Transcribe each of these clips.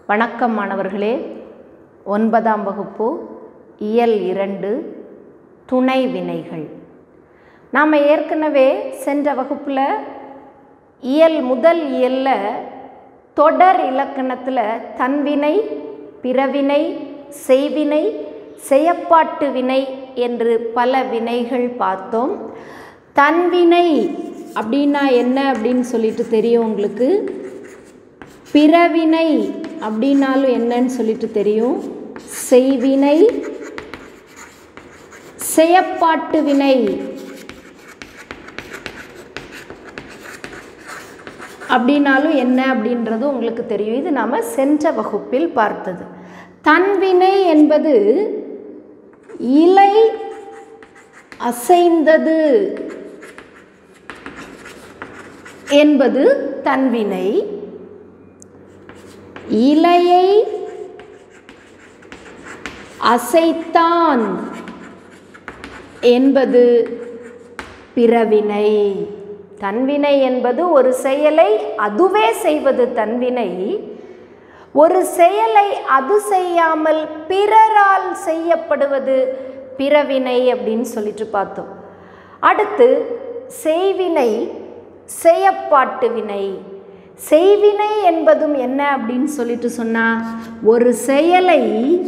வணக்கம் மாணவர்களே ஒன்பதாம் வகுப்பு இயல் இரண்டு துணை வினைகள் நாம் ஏற்கனவே சென்ற வகுப்பில் இயல் முதல் இயலில் தொடர் இலக்கணத்தில் தன்வினை பிறவினை செய்வினை செயப்பாட்டு வினை என்று பல வினைகள் பார்த்தோம் தன்வினை அப்படின்னா என்ன அப்படின்னு சொல்லிட்டு தெரியும் உங்களுக்கு பிறவினை அப்படின்னாலும் என்னன்னு சொல்லிட்டு தெரியும் செய்வினை செயப்பாட்டு வினை அப்படின்னாலும் என்ன அப்படின்றது உங்களுக்கு தெரியும் இது நாம் சென்ற வகுப்பில் பார்த்தது தன்வினை என்பது இலை அசைந்தது என்பது தன்வினை இலையை அசைத்தான் என்பது பிறவினை தன்வினை என்பது ஒரு செயலை அதுவே செய்வது தன்வினை ஒரு செயலை அது செய்யாமல் பிறரால் செய்யப்படுவது பிறவினை அப்படின்னு சொல்லிட்டு பார்த்தோம் அடுத்து செய்வினை செயப்பாட்டு வினை செய்வினை என்பதும் என்ன அப்படின்னு சொல்லிட்டு சொன்னா ஒரு செயலை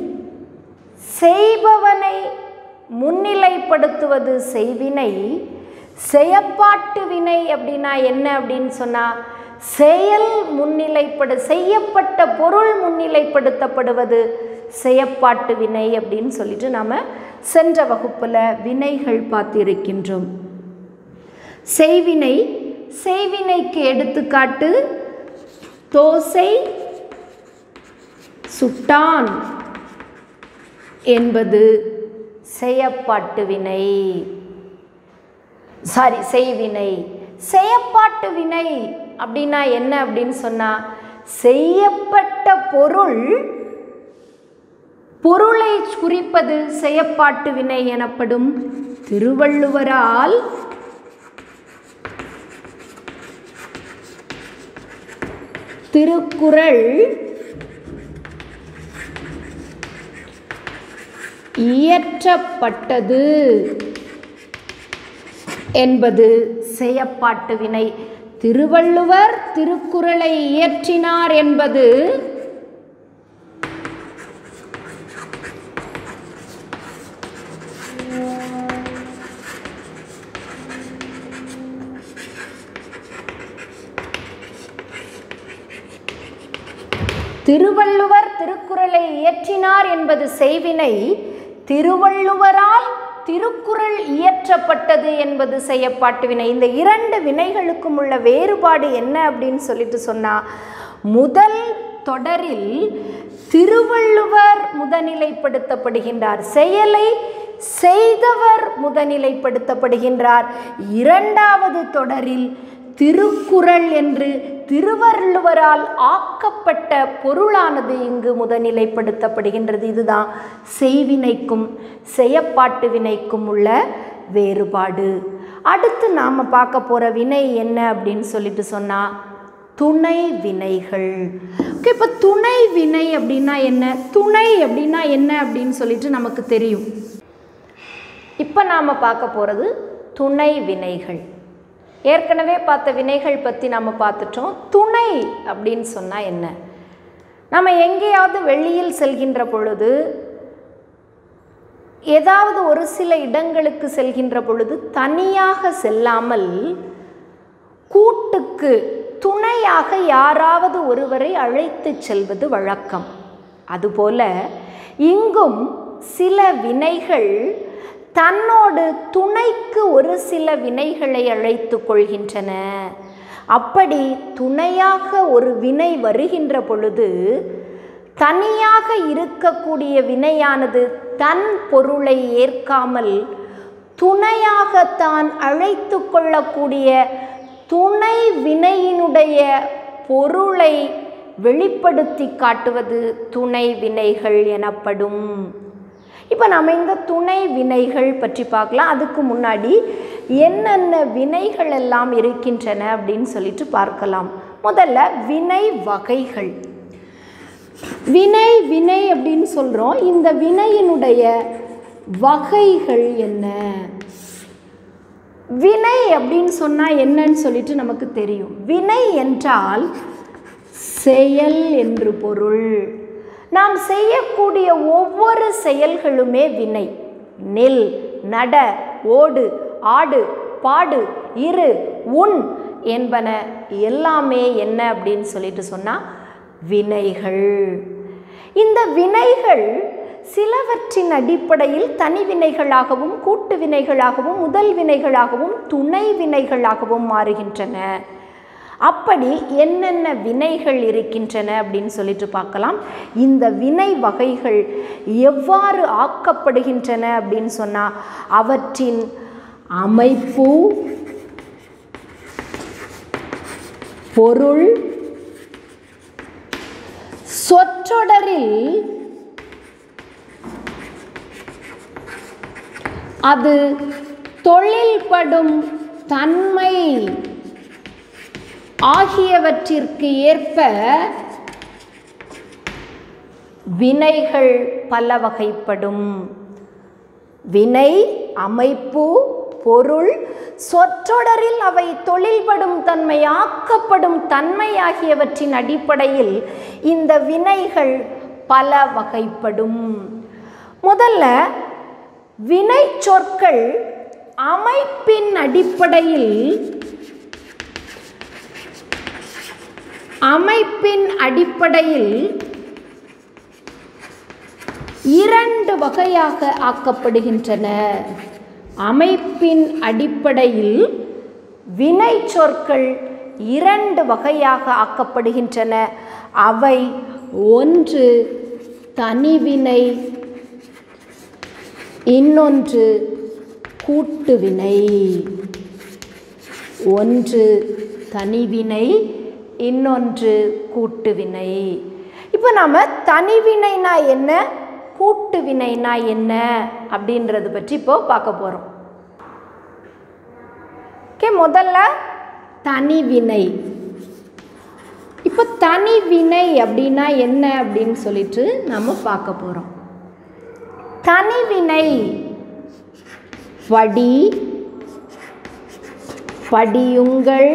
செய்பவனை முன்னிலைப்படுத்துவது செய்வினை செயப்பாட்டு வினை அப்படின்னா என்ன அப்படின்னு சொன்னா செயல் முன்னிலைப்படு செய்யப்பட்ட பொருள் முன்னிலைப்படுத்தப்படுவது செயப்பாட்டு வினை அப்படின்னு சொல்லிட்டு நாம் சென்ற வகுப்பில் வினைகள் பார்த்திருக்கின்றோம் செய்வினை செய்வினைக்கு எடுத்துக்காட்டு தோசை சுட்டான் என்பது செயப்பாட்டு வினை சாரி செய்வினை செயப்பாட்டு வினை அப்படின்னா என்ன அப்படின்னு சொன்னா செய்யப்பட்ட பொருள் பொருளை குறிப்பது செயப்பாட்டு வினை எனப்படும் திருவள்ளுவரால் திருக்குறள் இயற்றப்பட்டது என்பது செயப்பாட்டு வினை திருவள்ளுவர் திருக்குறளை இயற்றினார் என்பது திருவள்ளுவர் திருக்குறளை இயற்றினார் என்பது செய்வினை திருவள்ளுவரால் திருக்குறள் இயற்றப்பட்டது என்பது செய்யப்பாட்டு வினை இந்த இரண்டு வினைகளுக்கும் உள்ள வேறுபாடு என்ன அப்படின்னு சொல்லிட்டு சொன்னா முதல் தொடரில் திருவள்ளுவர் முதநிலைப்படுத்தப்படுகின்றார் செயலை செய்தவர் முதநிலைப்படுத்தப்படுகின்றார் இரண்டாவது தொடரில் திருக்குறள் என்று திருவள்ளுவரால் ஆக்கப்பட்ட பொருளானது இங்கு முதநிலைப்படுத்தப்படுகின்றது இதுதான் செய்வினைக்கும் செயப்பாட்டு வினைக்கும் உள்ள வேறுபாடு அடுத்து நாம் பார்க்க போகிற வினை என்ன அப்படின்னு சொல்லிட்டு சொன்னால் துணை வினைகள் ஓகே இப்போ துணை வினை அப்படின்னா என்ன துணை அப்படின்னா என்ன அப்படின்னு சொல்லிட்டு நமக்கு தெரியும் இப்போ நாம் பார்க்க போகிறது துணை வினைகள் ஏற்கனவே பார்த்த வினைகள் பற்றி நம்ம பார்த்துட்டோம் துணை அப்படின்னு சொன்னால் என்ன நம்ம எங்கேயாவது வெளியில் செல்கின்ற பொழுது ஏதாவது ஒரு சில இடங்களுக்கு செல்கின்ற பொழுது தனியாக செல்லாமல் கூட்டுக்கு துணையாக யாராவது ஒருவரை அழைத்து செல்வது வழக்கம் அதுபோல இங்கும் சில வினைகள் தன்னோடு துணைக்கு ஒரு சில வினைகளை அழைத்து கொள்கின்றன அப்படி துணையாக ஒரு வினை வருகின்ற பொழுது தனியாக இருக்கக்கூடிய வினையானது தன் பொருளை ஏற்காமல் துணையாக தான் அழைத்து கொள்ளக்கூடிய துணை வினையினுடைய பொருளை வெளிப்படுத்தி காட்டுவது துணை வினைகள் எனப்படும் இப்போ நம்ம இந்த துணை வினைகள் பற்றி பார்க்கலாம் அதுக்கு முன்னாடி என்னென்ன வினைகள் எல்லாம் இருக்கின்றன அப்படின்னு சொல்லிட்டு பார்க்கலாம் முதல்ல வினை வகைகள் வினை வினை அப்படின்னு சொல்கிறோம் இந்த வினையினுடைய வகைகள் என்ன வினை அப்படின்னு சொன்னால் என்னன்னு சொல்லிட்டு நமக்கு தெரியும் வினை என்றால் செயல் என்று பொருள் நாம் செய்யக்கூடிய ஒவ்வொரு செயல்களுமே வினை நெல் நட ஓடு ஆடு பாடு இரு உன் என்பன எல்லாமே என்ன அப்படின்னு சொல்லிட்டு சொன்னால் வினைகள் இந்த வினைகள் சிலவற்றின் அடிப்படையில் தனி வினைகளாகவும் கூட்டு வினைகளாகவும் முதல் வினைகளாகவும் துணை வினைகளாகவும் மாறுகின்றன அப்படி என்னென்ன வினைகள் இருக்கின்றன அப்படின்னு சொல்லிட்டு பார்க்கலாம் இந்த வினை வகைகள் எவ்வாறு ஆக்கப்படுகின்றன அப்படின்னு சொன்னால் அவற்றின் அமைப்பு பொருள் சொற்றொடரில் அது தொழில்படும் தன்மை ஆகியவற்றிற்கு ஏற்ப வினைகள் பல வகைப்படும் வினை அமைப்பு பொருள் சொற்றொடரில் அவை தொழில்படும் தன்மை ஆக்கப்படும் தன்மை ஆகியவற்றின் அடிப்படையில் இந்த வினைகள் பல வகைப்படும் முதல்ல வினை சொற்கள் அமைப்பின் அடிப்படையில் அமைப்பின் அடிப்படையில் இரண்டு வகையாக ஆக்கப்படுகின்றன அமைப்பின் அடிப்படையில் வினை சொற்கள் இரண்டு வகையாக ஆக்கப்படுகின்றன அவை ஒன்று தனிவினை இன்னொன்று கூட்டுவினை ஒன்று தனிவினை இன்னொன்று கூட்டுவினை இப்போ நாம் தனிவினைனா என்ன கூட்டுவினைனா என்ன அப்படின்றது பற்றி இப்போ பார்க்க போகிறோம் ஓகே முதல்ல தனிவினை இப்போ தனிவினை அப்படின்னா என்ன அப்படின்னு சொல்லிட்டு நம்ம பார்க்க போகிறோம் தனிவினை படி படியுங்கள்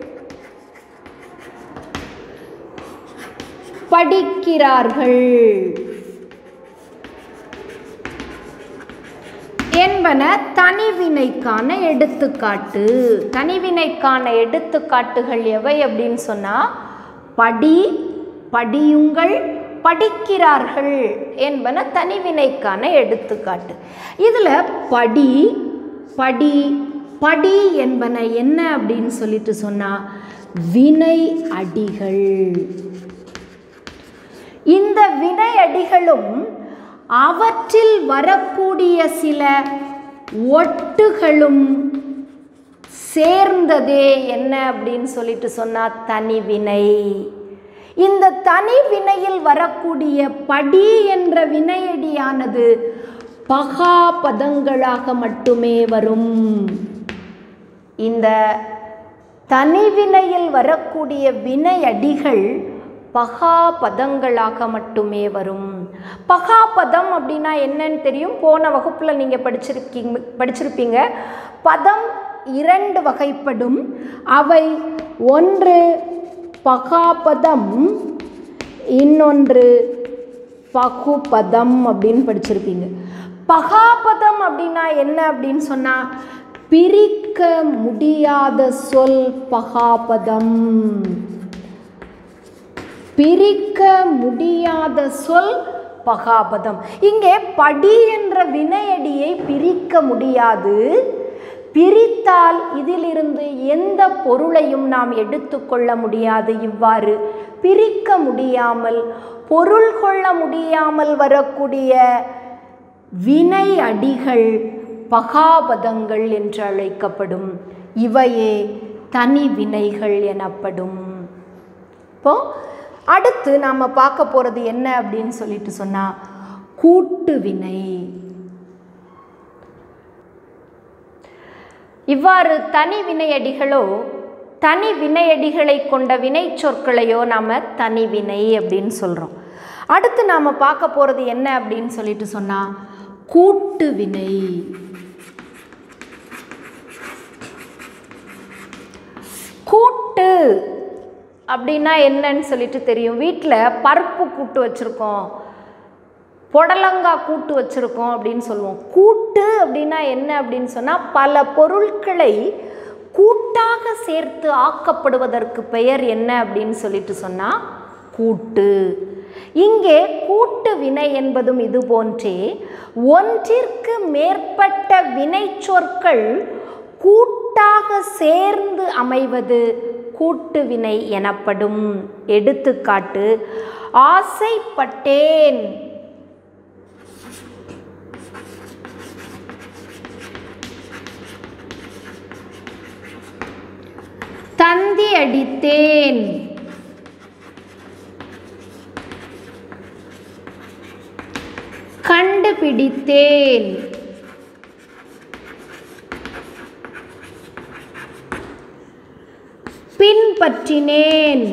படிக்கிறார்கள் என்பன தனிவினைக்கான எடுத்துக்காட்டு தனிவினைக்கான எடுத்துக்காட்டுகள் எவை அப்படின்னு சொன்னால் படி படியுங்கள் படிக்கிறார்கள் என்பன தனிவினைக்கான எடுத்துக்காட்டு இதில் படி படி படி என்பன என்ன அப்படின்னு சொல்லிட்டு சொன்னால் வினை அடிகள் இந்த வினை அடிகளும் அவற்றில் வரக்கூடிய சில ஒட்டுகளும் சேர்ந்ததே என்ன அப்படின்னு சொல்லிட்டு சொன்னால் தனிவினை இந்த தனி வினையில் வரக்கூடிய படி என்ற வினையடியானது பகா பதங்களாக மட்டுமே வரும் இந்த தனிவினையில் வரக்கூடிய வினையடிகள் பகா பதங்களாக மட்டுமே வரும் பகா பதம் அப்படின்னா என்னன்னு தெரியும் போன வகுப்பில் நீங்கள் படிச்சிருக்கீங்க படிச்சிருப்பீங்க பதம் இரண்டு வகைப்படும் அவை ஒன்று பகாபதம் இன்னொன்று பகுபதம் அப்படின்னு படிச்சிருப்பீங்க பகாபதம் அப்படின்னா என்ன அப்படின்னு சொன்னால் பிரிக்க முடியாத சொல் பகாபதம் பிரிக்க முடியாத சொல் பகாபதம் இங்கே படி என்ற வினையடியை பிரிக்க முடியாது பிரித்தால் இதிலிருந்து எந்த பொருளையும் நாம் எடுத்துக்கொள்ள முடியாது இவ்வாறு பிரிக்க முடியாமல் பொருள் கொள்ள முடியாமல் வரக்கூடிய வினை அடிகள் பகாபதங்கள் என்று அழைக்கப்படும் இவையே தனி வினைகள் எனப்படும் இப்போ அடுத்து நாம் பார்க்க போகிறது என்ன அப்படின்னு சொல்லிட்டு சொன்னால் கூட்டு வினை இவ்வாறு தனி வினையடிகளோ தனி வினையடிகளை கொண்ட வினை சொற்களையோ நாம் தனி வினை அப்படின்னு சொல்கிறோம் அடுத்து நாம் பார்க்க போகிறது என்ன அப்படின்னு சொல்லிட்டு சொன்னால் கூட்டு வினை கூட்டு அப்படின்னா என்னன்னு சொல்லிட்டு தெரியும் வீட்டில் பருப்பு கூட்டு வச்சுருக்கோம் புடலங்காய் கூட்டு வச்சுருக்கோம் அப்படின்னு சொல்லுவோம் கூட்டு அப்படின்னா என்ன அப்படின்னு சொன்னால் பல பொருட்களை கூட்டாக சேர்த்து ஆக்கப்படுவதற்கு பெயர் என்ன அப்படின்னு சொல்லிட்டு சொன்னால் கூட்டு இங்கே கூட்டு வினை என்பதும் இது போன்றே ஒன்றிற்கு மேற்பட்ட வினை சொற்கள் கூட்டாக சேர்ந்து அமைவது கூட்டு வினை எனப்படும் எடுத்துக்காட்டு ஆசைப்பட்டேன் தந்தி அடித்தேன் கண்டுபிடித்தேன் பின்பற்றினேன்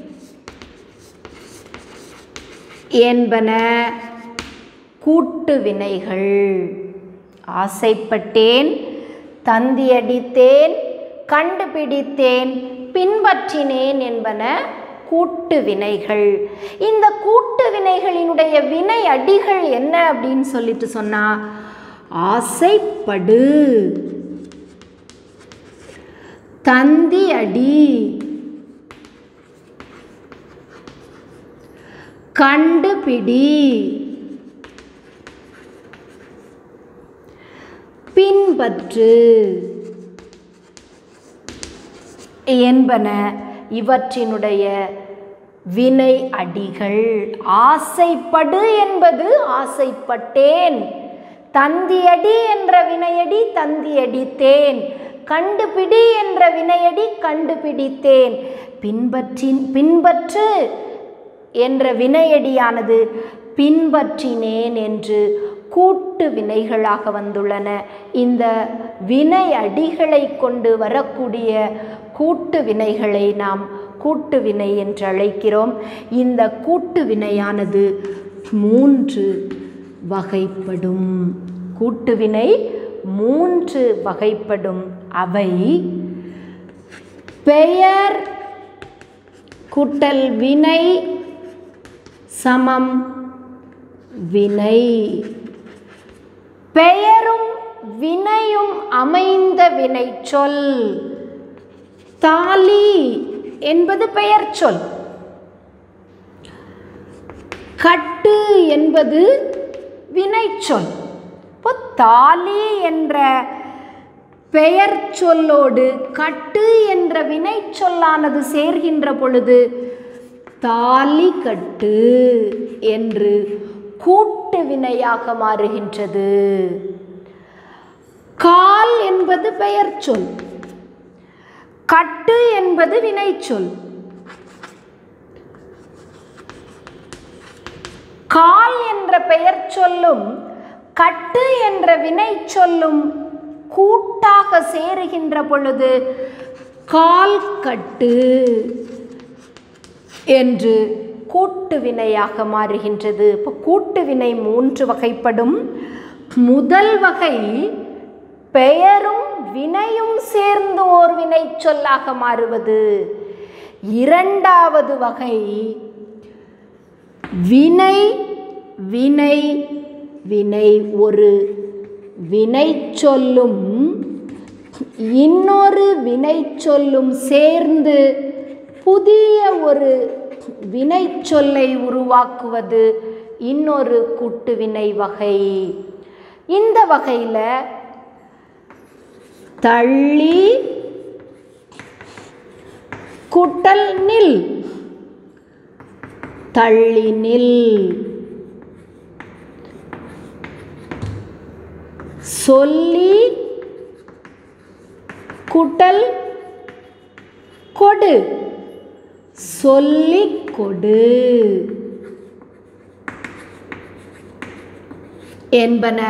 என்பன கூட்டு வினைகள் ஆசைப்பட்டேன் தந்தியடித்தேன் கண்டுபிடித்தேன் பின்பற்றினேன் என்பன கூட்டு வினைகள் இந்த கூட்டு வினைகளினுடைய வினை அடிகள் என்ன அப்படின்னு சொல்லிட்டு சொன்னா ஆசைப்படு தந்தி அடி கண்டுபிடி பின்பற்று என்பன இவற்றினுடைய வினை அடிகள் ஆசைப்படு என்பது ஆசைப்பட்டேன் தந்தியடி என்ற வினையடி தந்தியடித்தேன் கண்டுபிடி என்ற வினையடி கண்டுபிடித்தேன் பின்பற்றின் பின்பற்று என்ற வினையடியானது பின்பற்றினேன் என்று கூட்டு வினைகளாக வந்துள்ளன இந்த வினை அடிகளை கொண்டு வரக்கூடிய கூட்டு வினைகளை நாம் கூட்டு வினை என்று அழைக்கிறோம் இந்த கூட்டு வினையானது மூன்று வகைப்படும் கூட்டு வினை மூன்று வகைப்படும் அவை பெயர் கூட்டல் வினை சமம் வினை பெயரும் வினையும் அமைந்த வினை சொல் தாலி என்பது பெயர் சொல் கட்டு என்பது வினைச்சொல் இப்போ தாலி என்ற பெயர் சொல்லோடு கட்டு என்ற வினைச்சொல்லானது சேர்கின்ற பொழுது தாலி கட்டு என்று கூட்டு வினையாக மாறுகின்றது கால் என்பது பெயர் சொல் கட்டு என்பது வினைச்சொல் கால் என்ற பெயர் சொல்லும் கட்டு என்ற வினை சொல்லும் கூட்டாக சேருகின்ற பொழுது கால் கட்டு என்று கூட்டு வினையாக மாறுகின்றது இப்போ கூட்டு வினை மூன்று வகைப்படும் முதல் வகை பெயரும் வினையும் சேர்ந்து ஓர் வினை சொல்லாக மாறுவது இரண்டாவது வகை வினை வினை வினை ஒரு வினை சொல்லும் இன்னொரு வினை சொல்லும் சேர்ந்து புதிய ஒரு வினை சொல்லை உருவாக்குவது இன்னொரு கூட்டு வினை வகை இந்த வகையில் தள்ளி குட்டல் நில் தள்ளி நில் சொல்லி குட்டல் கொடு சொல்லிக் கொடு என்பன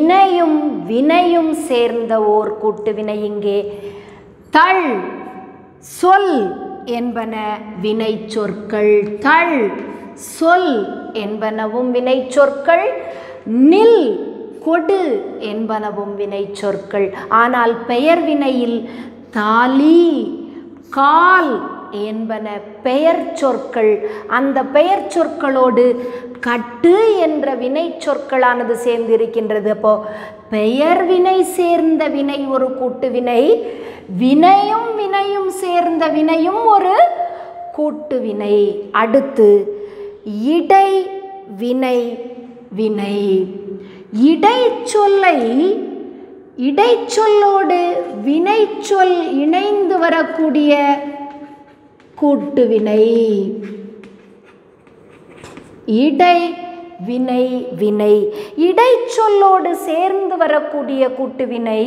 வினையும் வினையும் சேர்ந்த ஓர் கூட்டு வினை இங்கே தள் சொல் என்பன வினை சொற்கள் தள் சொல் என்பனவும் வினை சொற்கள் நில் கொடு என்பனவும் வினை சொற்கள் ஆனால் பெயர் வினையில் தாலி கால் என்பன பெயர் சொற்கள் அந்த பெயர் சொற்களோடு கட்டு என்ற வினை சொற்களானது சேர்ந்திருக்கின்றது அப்போ பெயர் வினை சேர்ந்த வினை ஒரு கூட்டு வினை வினையும் வினையும் சேர்ந்த வினையும் ஒரு கூட்டு வினை அடுத்து இடை வினை வினை இடைச்சொல்லை இடைச்சொல்லோடு வினைச்சொல் இணைந்து வரக்கூடிய கூட்டு வினை இடை வினை வினை இடைச்சொல்லோடு சேர்ந்து வரக்கூடிய கூட்டு வினை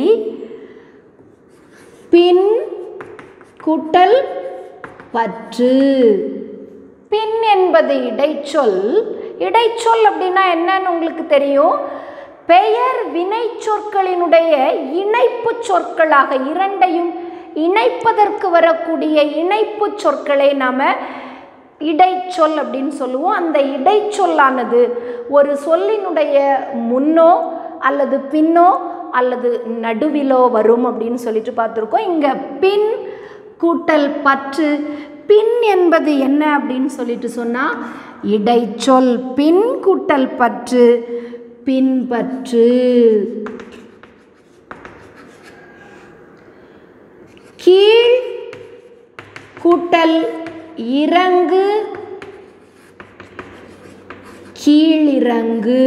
பின் கூட்டல் பற்று பின் என்பது இடைச்சொல் இடைச்சொல் அப்படின்னா என்னன்னு உங்களுக்கு தெரியும் பெயர் வினை சொற்களினுடைய இணைப்பு சொற்களாக இரண்டையும் இணைப்பதற்கு வரக்கூடிய இணைப்பு சொற்களை நாம் இடைச்சொல் அப்படின்னு சொல்லுவோம் அந்த இடைச்சொல்லானது ஒரு சொல்லினுடைய முன்னோ அல்லது பின்னோ அல்லது நடுவிலோ வரும் அப்படின்னு சொல்லிட்டு பார்த்துருக்கோம் இங்கே பின் கூட்டல் பற்று பின் என்பது என்ன அப்படின்னு சொல்லிட்டு சொன்னால் இடைச்சொல் பின் கூட்டல் பற்று பின்பற்று கீழ் கூட்டல் இறங்கு கீழிறங்கு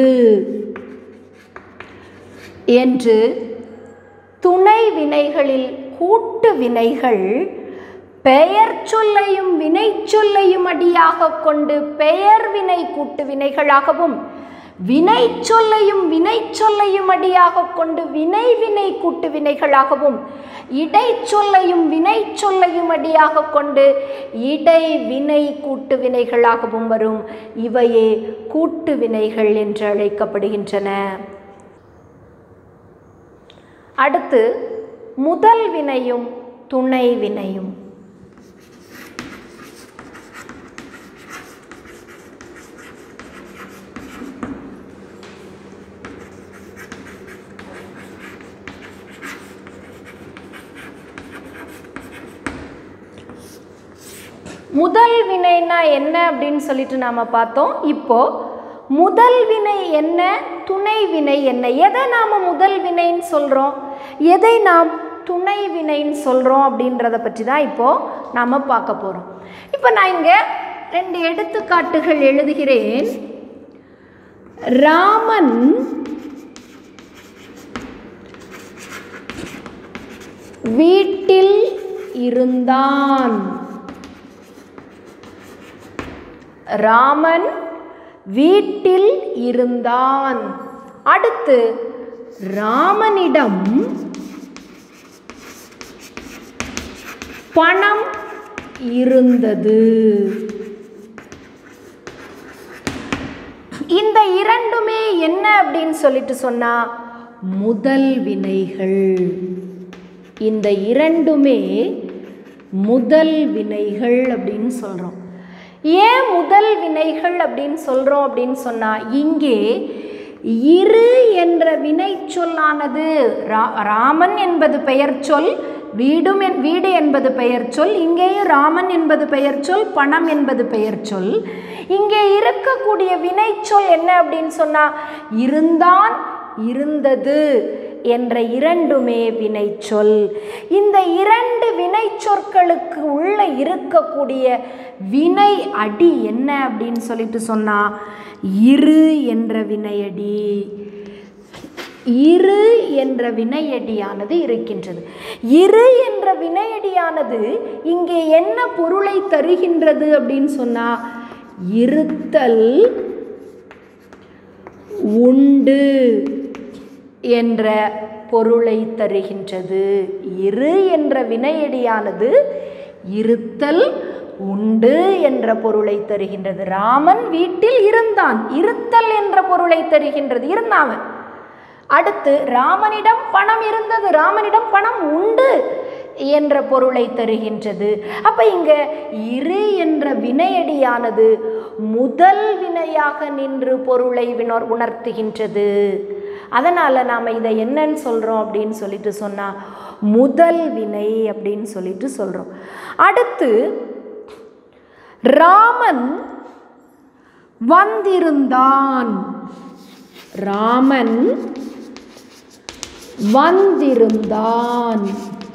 என்று துணை வினைகளில் கூட்டு வினைகள் பெயர் சொல்லையும் வினை சொல்லையும் அடியாக கொண்டு பெயர் வினை கூட்டு வினைகளாகவும் வினை சொல்லையும் வினை சொல்லையும் அடியாக கொண்டு வினை வினை கூட்டு வினைகளாகவும் இடை சொல்லையும் வினை சொல்லையும் அடியாக கொண்டு இடை வினை கூட்டு வினைகளாகவும் வரும் இவையே கூட்டு வினைகள் என்று அழைக்கப்படுகின்றன அடுத்து முதல் வினையும் துணை வினையும் முதல் வினைனா என்ன அப்படின்னு சொல்லிட்டு நாம் பார்த்தோம் இப்போ முதல் வினை என்ன துணை வினை என்ன எதை நாம் முதல் வினைன்னு சொல்கிறோம் எதை நாம் துணை வினைன்னு சொல்கிறோம் அப்படின்றத பற்றி தான் இப்போது நாம் பார்க்க போகிறோம் இப்போ நான் இங்கே ரெண்டு எடுத்துக்காட்டுகள் எழுதுகிறேன் ராமன் வீட்டில் இருந்தான் ராமன் வீட்டில் இருந்தான் அடுத்து ராமனிடம் பணம் இருந்தது இந்த இரண்டுமே என்ன அப்படின்னு சொல்லிட்டு சொன்னா முதல் வினைகள் இந்த இரண்டுமே முதல் வினைகள் அப்படின்னு சொல்கிறோம் ஏன் முதல் வினைகள் அப்படின்னு சொல்கிறோம் அப்படின்னு சொன்னால் இங்கே இரு என்ற வினை சொல்லானது ரா ராமன் என்பது பெயர் சொல் வீடும் என் வீடு என்பது பெயர் சொல் இங்கேயும் ராமன் என்பது பெயர் சொல் பணம் என்பது பெயர் சொல் இங்கே இருக்கக்கூடிய வினை சொல் என்ன அப்படின்னு சொன்னால் இருந்தான் இருந்தது என்ற இரண்டுமே வினைச்சொல் இந்த இரண்டு வினைச்சொற்களுக்கு உள்ள இருக்கக்கூடிய வினை அடி என்ன அப்படின்னு சொல்லிட்டு சொன்னா இரு என்ற வினையடி இரு என்ற வினையடியானது இருக்கின்றது இரு என்ற வினையடியானது இங்கே என்ன பொருளை தருகின்றது அப்படின்னு சொன்னா இருத்தல் உண்டு என்ற பொருளை தருகின்றது இரு என்ற வினையடியானது இருத்தல் உண்டு என்ற பொருளை தருகின்றது ராமன் வீட்டில் இருந்தான் இருத்தல் என்ற பொருளை தருகின்றது இருந்தாவன் அடுத்து ராமனிடம் பணம் இருந்தது ராமனிடம் பணம் உண்டு என்ற பொருளை தருகின்றது அப்ப இங்க இரு என்ற வினையடியானது முதல் வினையாக நின்று பொருளை வினோர் உணர்த்துகின்றது அதனால நாம இதை என்னன்னு சொல்றோம் அப்படின்னு சொல்லிட்டு சொன்னா முதல் வினை அப்படின்னு சொல்லிட்டு சொல்றோம் அடுத்து ராமன் வந்திருந்தான் ராமன் வந்திருந்தான்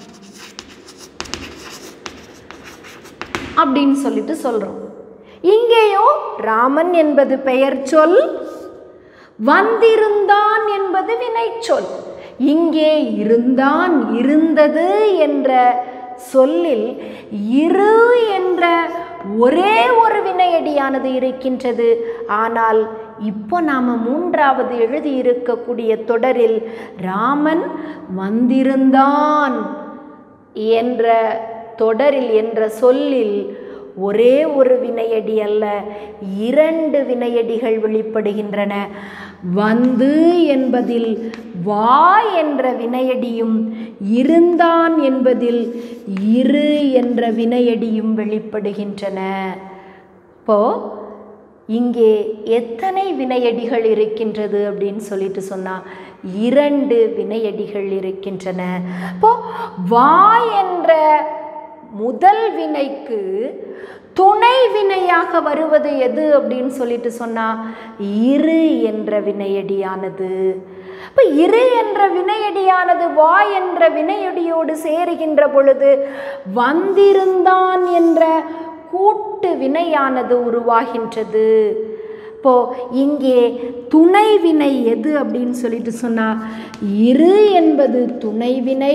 அப்படின்னு சொல்லிட்டு சொல்றோம் இங்கேயும் ராமன் என்பது பெயர் சொல் வந்திருந்தான் என்பது வினைச்சொல் இங்கே இருந்தான் இருந்தது என்ற சொல்லில் இரு என்ற ஒரே ஒரு வினையடியானது இருக்கின்றது ஆனால் இப்போ நாம் மூன்றாவது எழுதியிருக்கக்கூடிய தொடரில் ராமன் வந்திருந்தான் என்ற தொடரில் என்ற சொல்லில் ஒரே ஒரு வினையடி அல்ல இரண்டு வினையடிகள் வெளிப்படுகின்றன வந்து என்பதில் வா என்ற வினையடியும் இருந்தான் என்பதில் இரு என்ற வினையடியும் வெளிப்படுகின்றன இப்போ இங்கே எத்தனை வினையடிகள் இருக்கின்றது அப்படின்னு சொல்லிட்டு சொன்னா இரண்டு வினையடிகள் இருக்கின்றன இப்போ வா என்ற முதல் வினைக்கு துணை வினையாக வருவது எது அப்படின்னு சொல்லிட்டு சொன்னா இரு என்ற வினையடியானது அப்ப இரு என்ற வினையடியானது வா என்ற வினையடியோடு சேருகின்ற பொழுது வந்திருந்தான் என்ற கூட்டு வினையானது உருவாகின்றது இப்போ இங்கே துணை வினை எது அப்படின்னு சொல்லிட்டு சொன்னா இரு என்பது துணை வினை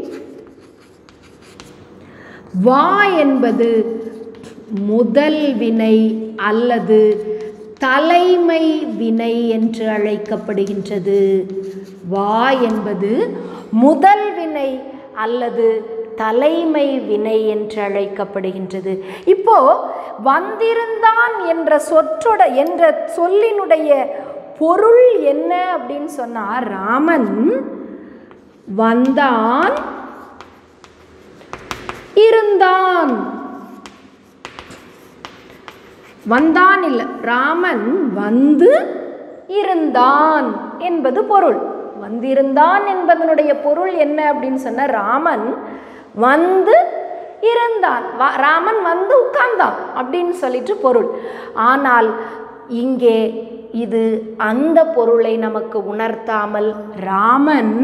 வா என்பது முதல் வினை அல்லது தலைமை வினை என்று அழைக்கப்படுகின்றது வா என்பது முதல் வினை அல்லது தலைமை வினை என்று அழைக்கப்படுகின்றது இப்போ வந்திருந்தான் என்ற சொற்றொட என்ற சொல்லினுடைய பொருள் என்ன அப்படின்னு சொன்னா ராமன் வந்தான் இருந்தான் வந்தான் இல்லை ராமன் வந்து இருந்தான் என்பது பொருள் வந்திருந்தான் என்பதனுடைய பொருள் என்ன அப்படின்னு சொன்ன ராமன் வந்து இருந்தான் வ- ராமன் வந்து உட்கார்ந்தான் அப்படின்னு சொல்லிட்டு பொருள் ஆனால் இங்கே இது அந்த பொருளை நமக்கு உணர்த்தாமல் ராமன்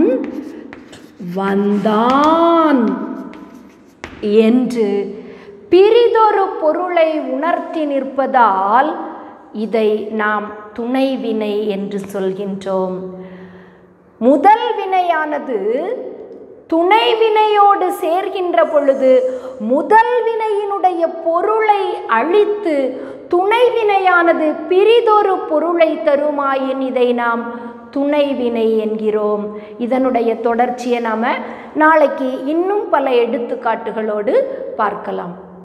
வந்தான் என்று பிரிதொரு பொருளை உணர்த்தி நிற்பதால் இதை நாம் துணைவினை என்று சொல்கின்றோம் முதல் வினையானது துணை வினையோடு சேர்கின்ற பொழுது முதல் வினையினுடைய பொருளை அழித்து துணை வினையானது பிரிதொரு பொருளை தருமாயின் இதை நாம் துணை வினை என்கிறோம் இதனுடைய தொடர்ச்சியை நாம் நாளைக்கு இன்னும் பல எடுத்துக்காட்டுகளோடு பார்க்கலாம்